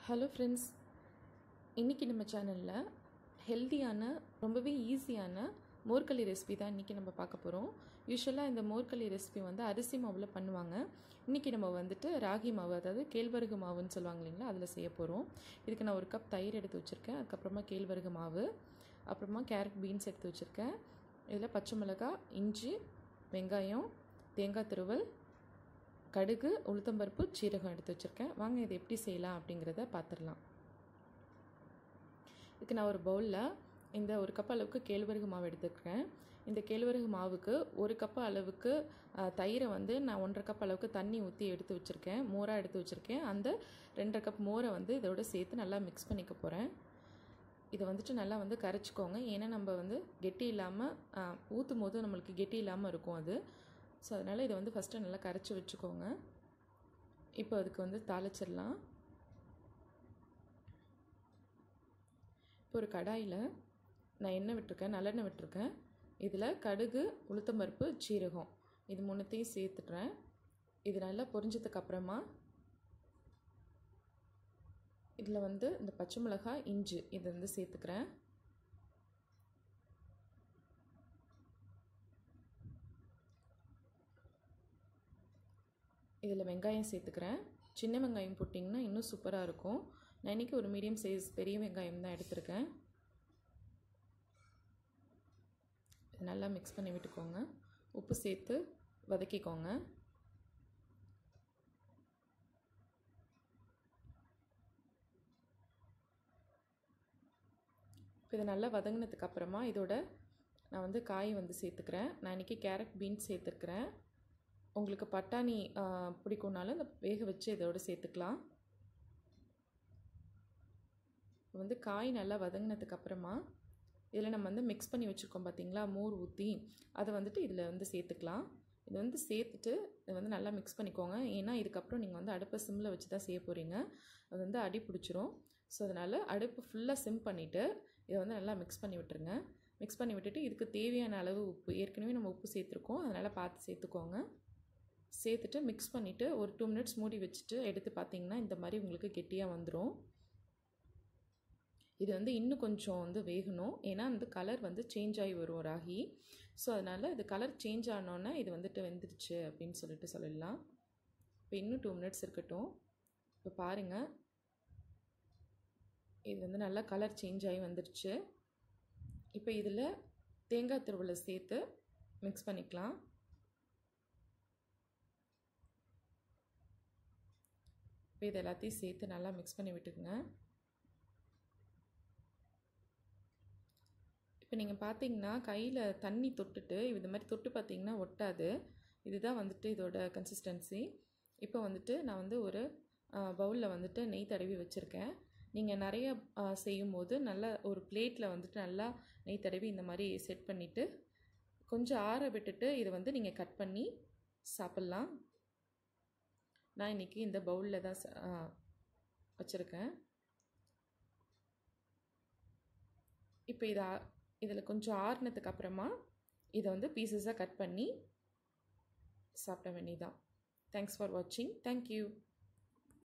hello friends இன்றைக்கி நம்ம சேனலில் ஹெல்த்தியான ரொம்பவே ஈஸியான மோர்களி ரெசிபி தான் இன்றைக்கி நம்ம பார்க்க போகிறோம் யூஸ்வலாக இந்த மோர்களி ரெசிபி வந்து அரிசி மாவில் பண்ணுவாங்க இன்றைக்கி நம்ம வந்துட்டு ராகி மாவு அதாவது கேழ்வரகு மாவுன்னு சொல்லுவாங்க இல்லைங்களா அதில் செய்ய போகிறோம் இதுக்கு நான் ஒரு கப் தயிர் எடுத்து வச்சுருக்கேன் அதுக்கப்புறமா கேழ்வரகு மாவு அப்புறமா கேரட் பீன்ஸ் எடுத்து வச்சுருக்கேன் இதில் பச்சை மிளகாய் இஞ்சி வெங்காயம் தேங்காய் துருவல் கடுகு உளுத்தம்பருப்பு சீரகம் எடுத்து வச்சுருக்கேன் வாங்க இதை எப்படி செய்யலாம் அப்படிங்கிறத பார்த்துடலாம் இதுக்கு நான் ஒரு பவுலில் இந்த ஒரு கப் அளவுக்கு கேழ்வரகு மாவு எடுத்துக்கிறேன் இந்த கேழ்வரகு மாவுக்கு ஒரு கப் அளவுக்கு தயிரை வந்து நான் ஒன்றரை கப் அளவுக்கு தண்ணி ஊற்றி எடுத்து வச்சுருக்கேன் மோராக எடுத்து வச்சுருக்கேன் அந்த ரெண்டரை கப் மோரை வந்து இதோட சேர்த்து நல்லா மிக்ஸ் பண்ணிக்க போகிறேன் இதை வந்துட்டு நல்லா வந்து கரைச்சிக்கோங்க ஏன்னா நம்ம வந்து கெட்டி இல்லாமல் ஊற்றும் போது நம்மளுக்கு கெட்டி இல்லாமல் இருக்கும் அது ஸோ அதனால் இதை வந்து ஃபஸ்ட்டு நல்லா கரைச்சி வச்சுக்கோங்க இப்போ அதுக்கு வந்து தாளிச்சிடலாம் இப்போ ஒரு கடாயில் நான் எண்ணெய் விட்டுருக்கேன் நல்லெண்ணெய் விட்டுருக்கேன் இதில் கடுகு உளுத்தம்பருப்பு சீரகம் இது மூணுத்தையும் சேர்த்துட்றேன் இது நல்லா பொரிஞ்சதுக்கு அப்புறமா இதில் வந்து இந்த பச்சை மிளகாய் இஞ்சி இதை வந்து சேர்த்துக்கிறேன் இதில் வெங்காயம் சேர்த்துக்கிறேன் சின்ன வெங்காயம் போட்டிங்கன்னா இன்னும் சூப்பராக இருக்கும் நான் இன்றைக்கி ஒரு மீடியம் சைஸ் பெரிய வெங்காயம் தான் எடுத்திருக்கேன் நல்லா மிக்ஸ் பண்ணி விட்டுக்கோங்க உப்பு சேர்த்து வதக்கிக்கோங்க இப்போ இதை நல்லா வதங்கினதுக்கு அப்புறமா இதோட நான் வந்து காய் வந்து சேர்த்துக்கிறேன் நான் இன்றைக்கி கேரட் பீன்ஸ் சேர்த்துருக்குறேன் உங்களுக்கு பட்டாணி பிடிக்கும்னாலும் இந்த வேக வச்சு இதோடு சேர்த்துக்கலாம் வந்து காய் நல்லா வதங்கினதுக்கு அப்புறமா இதில் நம்ம வந்து மிக்ஸ் பண்ணி வச்சுருக்கோம் பார்த்திங்களா மோர் ஊற்றி அதை வந்துட்டு இதில் வந்து சேர்த்துக்கலாம் இது வந்து சேர்த்துட்டு இதை வந்து நல்லா மிக்ஸ் பண்ணிக்கோங்க ஏன்னா இதுக்கப்புறம் நீங்கள் வந்து அடுப்பை சிம்மில் வச்சு தான் செய்ய போகிறீங்க அது வந்து அடி பிடிச்சிரும் ஸோ அதனால் அடுப்பு ஃபுல்லாக சிம் பண்ணிவிட்டு இதை வந்து நல்லா மிக்ஸ் பண்ணி விட்டுருங்க மிக்ஸ் பண்ணி விட்டுட்டு இதுக்கு தேவையான அளவு உப்பு ஏற்கனவே நம்ம உப்பு சேர்த்துருக்கோம் அதனால் பார்த்து சேர்த்துக்கோங்க சேர்த்துட்டு மிக்ஸ் பண்ணிவிட்டு ஒரு டூ மினிட்ஸ் மூடி வச்சுட்டு எடுத்து பார்த்தீங்கன்னா இந்த மாதிரி உங்களுக்கு கெட்டியாக வந்துடும் இது வந்து இன்னும் கொஞ்சம் வந்து வேகணும் ஏன்னா அந்த கலர் வந்து சேஞ்ச் ஆகி வரும் ராகி ஸோ அதனால் இது கலர் சேஞ்ச் ஆனோன்னே இது வந்துட்டு வெந்துருச்சு அப்படின்னு சொல்லிட்டு சொல்லலாம் இப்போ இன்னும் டூ மினிட்ஸ் இருக்கட்டும் இப்போ பாருங்கள் இது வந்து நல்லா கலர் சேஞ்ச் ஆகி வந்துருச்சு இப்போ இதில் தேங்காய் துருவலை சேர்த்து மிக்ஸ் பண்ணிக்கலாம் இப்போ இது எல்லாத்தையும் சேர்த்து நல்லா மிக்ஸ் பண்ணி விட்டுக்குங்க இப்போ நீங்கள் பார்த்தீங்கன்னா கையில் தண்ணி தொட்டுட்டு இது மாதிரி தொட்டு பார்த்தீங்கன்னா ஒட்டாது இதுதான் வந்துட்டு இதோட கன்சிஸ்டன்சி இப்போ வந்துட்டு நான் வந்து ஒரு பவுலில் வந்துட்டு நெய் தடவி வச்சுருக்கேன் நீங்கள் நிறைய செய்யும்போது நல்லா ஒரு பிளேட்டில் வந்துட்டு நல்லா நெய் தடவி இந்த மாதிரி செட் பண்ணிவிட்டு கொஞ்சம் ஆற விட்டுட்டு இதை வந்து நீங்கள் கட் பண்ணி சாப்பிட்லாம் நான் இன்றைக்கி இந்த பவுலில் தான் வச்சுருக்கேன் இப்போ இதை இதில் கொஞ்சம் ஆறுனதுக்கு அப்புறமா இதை வந்து பீசஸாக கட் பண்ணி சாப்பிட வேண்டியதான் தேங்க்ஸ் ஃபார் வாட்சிங் தேங்க்யூ